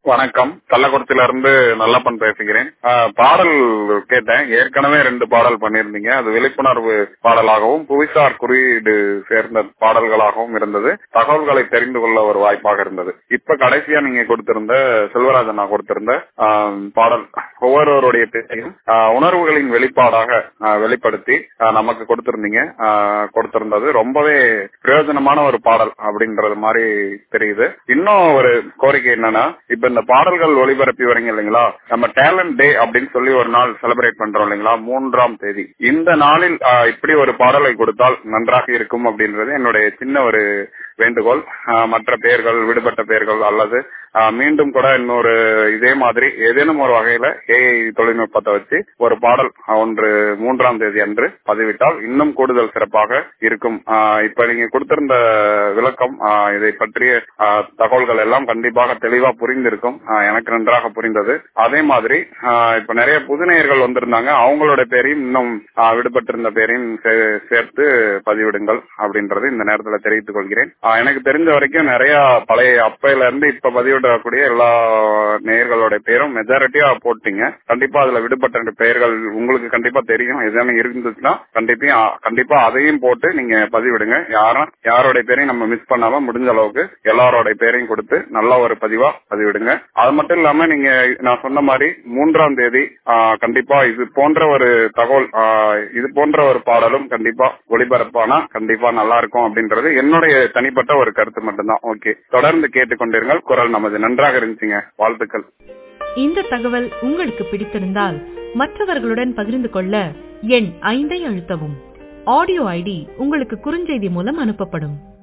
வணக்கம் கள்ளக்குறிச்சியில இருந்து நல்லப்பன் பேசுகிறேன் ஆஹ் பாடல் கேட்டேன் ஏற்கனவே ரெண்டு பாடல் பண்ணியிருந்தீங்க அது விழிப்புணர்வு பாடலாகவும் புவிசார் குறியீடு சேர்ந்த பாடல்களாகவும் இருந்தது தகவல்களை தெரிந்து கொள்ள ஒரு வாய்ப்பாக இருந்தது இப்ப கடைசியா நீங்க கொடுத்திருந்த செல்வராஜன் நான் கொடுத்திருந்த ஆஹ் பாடல் ஒவ்வொருவருடைய பேரையும் ஆஹ் உணர்வுகளின் வெளிப்பாடாக ஆஹ் வெளிப்படுத்தி ஆஹ் நமக்கு கொடுத்திருந்தீங்க ஆஹ் கொடுத்திருந்தது ரொம்பவே பிரயோஜனமான ஒரு பாடல் அப்படின்றது மாதிரி தெரியுது இன்னும் ஒரு கோரிக்கை என்னன்னா இப்ப இந்த பாடல்கள் ஒளிபரப்பி வரீங்க இல்லைங்களா நம்ம டேலண்ட் டே அப்படின்னு சொல்லி ஒரு நாள் செலிப்ரேட் பண்றோம் இல்லைங்களா மூன்றாம் தேதி இந்த நாளில் ஆஹ், இப்படி ஒரு பாடலை கொடுத்தால் நன்றாக இருக்கும் அப்படின்றது என்னுடைய சின்ன ஒரு வேண்டுகோள் ஆஹ், மற்ற பெயர்கள் விடுபட்ட பெயர்கள் அல்லது ஆஹ், மீண்டும் கூட இன்னொரு இதே மாதிரி ஏதேனும் ஒரு வகையில ஏஐ தொழில்நுட்பத்தை வச்சு ஒரு பாடல் ஒன்று மூன்றாம் தேதி அன்று பதிவிட்டால் இன்னும் கூடுதல் சிறப்பாக இருக்கும் ஆஹ், இப்ப நீங்க கொடுத்திருந்த விளக்கம் ஆஹ், இதை பற்றிய ஆஹ், தகவல்கள் எல்லாம் கண்டிப்பாக தெளிவா புரிந்திருக்கும் ஆஹ், எனக்கு நன்றாக புரிந்தது அதே மாதிரி ஆஹ், இப்ப நிறைய புதுநேயர்கள் வந்திருந்தாங்க அவங்களோட பேரையும் இன்னும் ஆஹ், விடுபட்டிருந்த பேரையும் சே- சேர்த்து பதிவிடுங்கள் அப்படின்றது இந்த நேரத்தில் தெரிவித்துக் கொள்கிறேன் ஆஹ், எனக்கு தெரிஞ்ச வரைக்கும் நிறைய பழைய அப்பையில இருந்து இப்ப பதிவிடக்கூடிய எல்லா நேயர்களோட பேரும் மெஜாரிட்டியா போட்டீங்க கண்டிப்பா அதுல விடுபட்ட ரெண்டு பெயர்கள் உங்களுக்கு கண்டிப்பா தெரியும் எதுவுமே இருந்துச்சுன்னா கண்டிப்பா கண்டிப்பா அதையும் போட்டு நீங்க பதிவிடுங்க யாரும் யாரோட பேரையும் நம்ம மிஸ் பண்ணாம முடிஞ்ச அளவுக்கு எல்லாரோட பேரையும் கொடுத்து நல்ல ஒரு பதிவா பதிவிடுங்க அது மட்டும் இல்லாம நீங்க நான் சொன்ன மாதிரி மூன்றாம் தேதி ஆஹ், கண்டிப்பா இது போன்ற ஒரு தகவல் ஆஹ், இது போன்ற ஒரு பாடலும் கண்டிப்பா ஒளிபரப்பானா கண்டிப்பா நல்லா இருக்கும் அப்படின்றது என்னுடைய தனிப்பட்ட ஒரு கருத்து மட்டும்தான் ஓகே தொடர்ந்து கேட்டுக்கொண்டிருங்கள் குரல் நமது நன்றாக இருந்துச்சுங்க வாழ்த்துக்கள் இந்த தகவல் உங்களுக்கு பிடித்திருந்தால் மற்றவர்களுடன் பகிர்ந்து கொள்ள எண் ஐந்தை அழுத்தவும் ஆடியோ ஐடி உங்களுக்கு குறுஞ்செய்தி மூலம் அனுப்பப்படும்